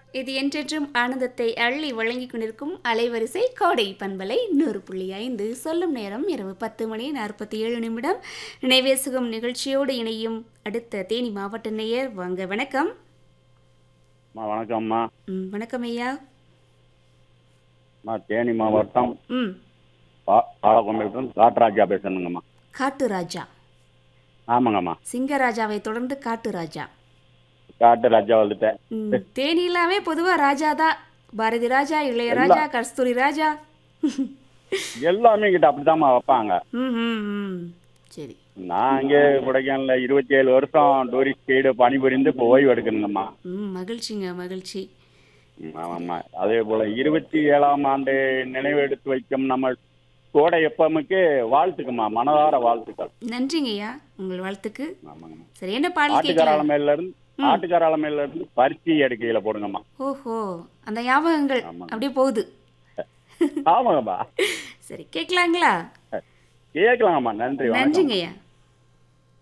இது என்றென்றும் ஆனந்தத்தை அள்ளி வழங்கிக் கொண்டிருக்கும் அலைவரிசை கோடை பண்பலை நூறு புள்ளி ஐந்து சொல்லும் நேரம் இரவு பத்து மணி நாற்பத்தி ஏழு நிமிடம் நினைவேசுகம் நிகழ்ச்சியோடு இணையும் அடுத்த தேனி மாவட்ட நேயர் வாங்க வணக்கம் அம்மா வணக்கம்மா ம், வணக்கம் ஐயா அம்மா தேனி மாவட்டம் ம் பா பாலக்கொம்பையிலிருந்து காட்ராஜா பேசணுங்கம்மா காட்டு ராஜா ஆமாங்கம்மா சிங்கராஜாவை தொடர்ந்து காட்டு ராஜா காட்டு ராஜா வந்துட்டேன் ம், தேனிலாமே பொதுவா ராஜா தான் பாரதி ராஜா இளையராஜா கஸ்தூரி ராஜா எல்லாமே கிட்ட அப்படிதாம்மா வைப்பாங்க ம் ம் ம் சரி நான் இங்கே கொடைக்கானல இருபத்தி ஏழு வருஷம் டூரிஸ்ட் கைடு பணிபுரிந்து இப்போ ஓய்வு எடுக்கணுங்கம்மா ம் மகிழ்ச்சிங்க மகிழ்ச்சி ம், ஆமாம்மா அதே போல் இருபத்தி ஏழாம் ஆண்டு நினைவு எடுத்து வைக்கும் நம்ம கோடை எப்பமுக்கு வாழ்த்துக்குமா மனதார வாழ்த்துக்கள் நன்றிங்க ஐயா உங்கள் வாழ்த்துக்கு ஆமாங்கம்மா சரி என்ன பாடல் ஆட்டுக்கார கேட்கலாம் அலமையில இருந்து ஆட்டுக்கார அலமையில இருந்து பருத்தி எடுக்கையில போடுங்கம்மா ஓஹோ அந்த ஞாபகங்கள் ஆமாங்க. அப்படியே போகுது ஆமாங்கம்மா சரி கேட்கலாங்களா கேட்கலாங்கம்மா நன்றி வணக்கம் நன்றிங்க ஐயா